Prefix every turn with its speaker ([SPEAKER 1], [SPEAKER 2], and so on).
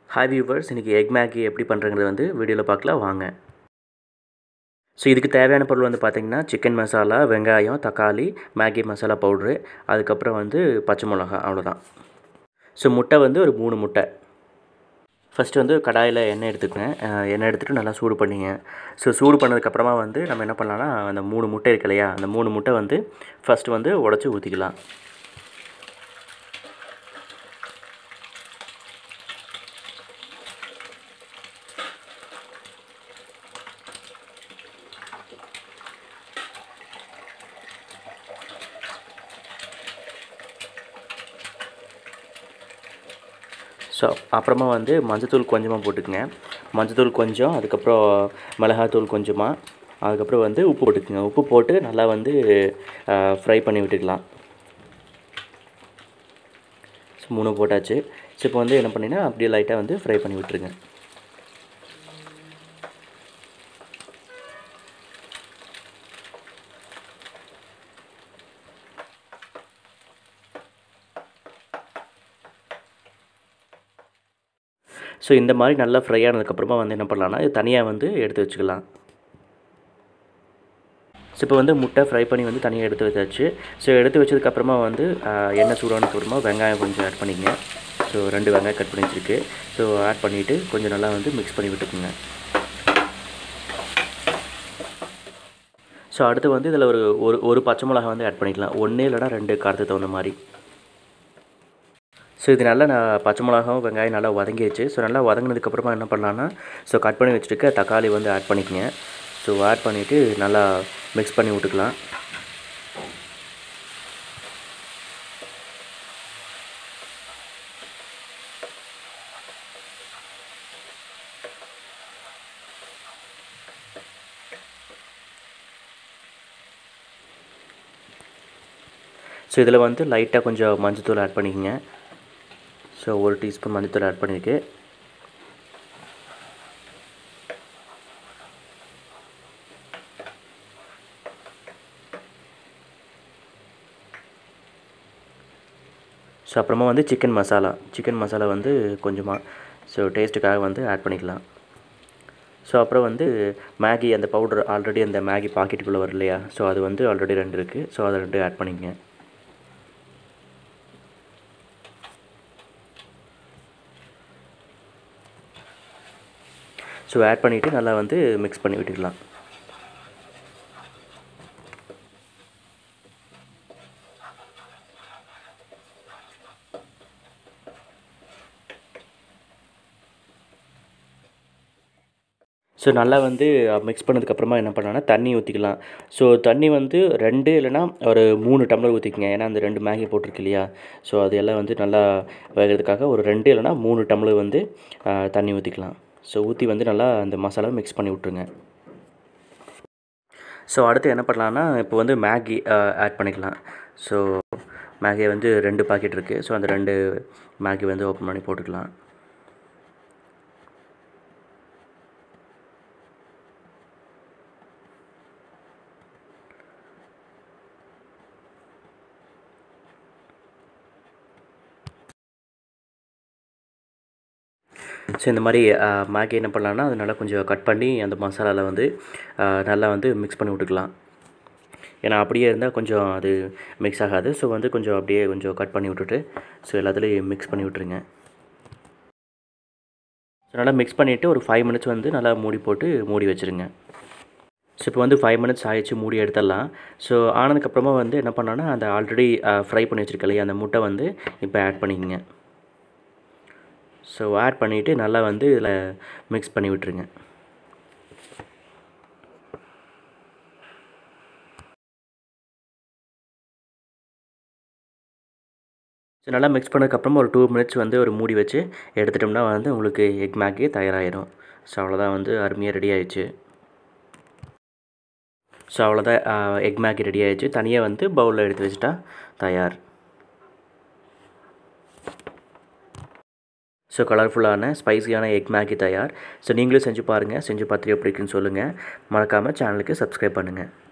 [SPEAKER 1] hi viewers இன்றைக்கி egg Maggi எப்படி பண்ணுறங்கிறது வந்து வீடியோவில் பார்க்கலாம் வாங்க ஸோ இதுக்கு தேவையான பொருள் வந்து பார்த்திங்கன்னா சிக்கன் மசாலா வெங்காயம் தக்காளி மேகி மசாலா பவுட்ரு அதுக்கப்புறம் வந்து பச்சை மிளகா அவ்வளோதான் ஸோ முட்டை வந்து ஒரு மூணு முட்டை ஃபஸ்ட்டு வந்து கடாயில் எண்ணெய் எடுத்துக்கங்க அஹ் எண்ணெய் எடுத்துகிட்டு நல்லா சூடு பண்ணிங்க ஸோ சூடு பண்ணதுக்கப்புறமா வந்து நம்ம என்ன பண்ணலாம்னா அந்த மூணு முட்டை இருக்கு இல்லையா அந்த மூணு முட்டை வந்து ஃபஸ்ட்டு வந்து உடச்சி ஊற்றிக்கலாம் ஸோ அப்புறமா வந்து மஞ்சத்தூள் கொஞ்சமாக போட்டுக்குங்க மஞ்சத்தூள் கொஞ்சம் அதுக்கப்புறம் மிளகாத்தூள் கொஞ்சமாக அதுக்கப்புறம் வந்து உப்பு போட்டுக்குங்க உப்பு போட்டு நல்லா வந்து ஃப்ரை பண்ணி விட்டுக்கலாம் ஸோ மூணு போட்டாச்சு ஸோ இப்போ வந்து என்ன பண்ணினா அப்படியே லைட்டாக வந்து ஃப்ரை பண்ணி விட்டுருங்க ஸோ இந்த மாதிரி நல்லா ஃப்ரை ஆனதுக்கப்புறமா வந்து என்ன பண்ணலான்னா இது தனியாக வந்து எடுத்து வச்சுக்கலாம் ஸோ இப்போ வந்து முட்டை ஃப்ரை பண்ணி வந்து தனியாக எடுத்து வச்சாச்சு ஸோ எடுத்து வச்சதுக்கப்புறமா வந்து ஆஹ், எண்ணெய் சூடானதுக்கப்புறமா வெங்காயம் கொஞ்சம் ஆட் பண்ணிக்கங்க ஸோ ரெண்டு வெங்காயம் கட் பண்ணி வச்சுருக்கு ஸோ ஆட் பண்ணிவிட்டு கொஞ்சம் நல்லா வந்து மிக்ஸ் பண்ணி விட்டுக்குங்க ஸோ அடுத்து வந்து இதில் ஒரு ஒரு ஒரு பச்சை மிளகா வந்து ஆட் பண்ணிக்கலாம் ஒன்று இல்லைனா ரெண்டு காரத்துக்கு தகுந்த மாதிரி ஸோ இது நல்லா நான் பச்சை மிளகாவும் வெங்காயம் நல்லா வதங்கிடுச்சு ஸோ நல்லா வதங்கினதுக்கப்புறமா என்ன பண்ணலான்னா ஸோ கட் பண்ணி வச்சுருக்க தக்காளி வந்து ஆட் பண்ணிக்கங்க ஸோ ஆட் பண்ணிவிட்டு நல்லா மிக்ஸ் பண்ணி விட்டுக்கலாம் ஸோ இதில் வந்து லைட்டாக கொஞ்சம் மஞ்சத்தூள் ஆட் பண்ணிக்கங்க ஸோ ஒரு டீஸ்பூன் மஞ்சத்தூள் ஆட் பண்ணியிருக்கு ஸோ அப்புறமா வந்து சிக்கன் மசாலா சிக்கன் மசாலா வந்து கொஞ்சமாக ஸோ டேஸ்ட்டுக்காக வந்து ஆட் பண்ணிக்கலாம் ஸோ அப்புறம் வந்து மேகி அந்த பவுடர் ஆல்ரெடி அந்த மேகி பாக்கெட்டுக்குள்ளே வரும் இல்லையா ஸோ அது வந்து ஆல்ரெடி ரெண்டு இருக்குது ஸோ அதை ரெண்டு ஆட் பண்ணிக்கங்க ஸோ ஆட் பண்ணிவிட்டு நல்லா வந்து மிக்ஸ் பண்ணி விட்டுக்கலாம் ஸோ நல்லா வந்து மிக்ஸ் பண்ணதுக்கப்புறமா என்ன பண்ணலாம்னா தண்ணி ஊற்றிக்கலாம் ஸோ தண்ணி வந்து ரெண்டு இல்லைன்னா ஒரு மூணு டம்ளர் ஊற்றிக்கங்க ஏன்னா அந்த ரெண்டு மேகி போட்டிருக்கு இல்லையா ஸோ அது எல்லாம் வந்து நல்லா வேகிறதுக்காக ஒரு ரெண்டு இல்லைன்னா மூணு டம்ளர் வந்து ஆ, தண்ணி ஊற்றிக்கலாம் ஸோ ஊற்றி வந்து நல்லா அந்த மசாலாவை மிக்ஸ் பண்ணி விட்ருங்க ஸோ அடுத்து என்ன பண்ணலான்னா இப்போ வந்து மேகி ஆட் பண்ணிக்கலாம் ஸோ மேகி வந்து ரெண்டு பாக்கெட் இருக்குது ஸோ அந்த ரெண்டு மேகி வந்து ஓப்பன் பண்ணி போட்டுக்கலாம் ஸோ இந்த மாதிரி மேகி என்ன பண்ணலான்னா அது நல்லா கொஞ்சம் கட் பண்ணி அந்த மசாலாவில் வந்து ஆ, நல்லா வந்து மிக்ஸ் பண்ணி விட்டுக்கலாம் ஏன்னா அப்படியே இருந்தால் கொஞ்சம் அது மிக்ஸ் ஆகாது ஸோ வந்து கொஞ்சம் அப்படியே கொஞ்சம் கட் பண்ணி விட்டுட்டு ஸோ எல்லாத்துலேயும் மிக்ஸ் பண்ணி விட்டுருங்க ஸோ நல்லா மிக்ஸ் பண்ணிவிட்டு ஒரு ஃபைவ் மினிட்ஸ் வந்து நல்லா மூடி போட்டு மூடி வச்சுருங்க ஸோ இப்போ வந்து ஃபைவ் மினிட்ஸ் ஆயிடுச்சு மூடி எடுத்துடலாம் ஸோ ஆனதுக்கப்புறமா வந்து என்ன பண்ணோன்னா அந்த ஆல்ரெடி ஃப்ரை பண்ணி வச்சுருக்க இல்லையா அந்த முட்டை வந்து இப்போ ஆட் பண்ணிக்கங்க ஸோ ஆட் பண்ணிவிட்டு நல்லா வந்து இதில் மிக்ஸ் பண்ணி விட்டுருங்க ஸோ நல்லா மிக்ஸ் பண்ணதுக்கப்புறமா ஒரு டூ மினிட்ஸ் வந்து ஒரு மூடி வச்சு எடுத்துட்டோம்னா வந்து உங்களுக்கு எக் மேகி தயாராகிடும் ஸோ அவ்வளோதான் வந்து அருமையாக ரெடி ஆயிடுச்சு ஸோ அவ்வளோதான் எக் மேகி ரெடி ஆயிடுச்சு தனியாக வந்து பவுலில் எடுத்து வச்சுட்டா தயார் ஸோ கலர்ஃபுல்லான ஸ்பைசியான எக் மேகி தயார் ஸோ நீங்களும் செஞ்சு பாருங்கள் செஞ்சு பார்த்துட்டு எப்படி இருக்குன்னு சொல்லுங்கள் மறக்காமல் சேனலுக்கு சப்ஸ்கிரைப் பண்ணுங்கள்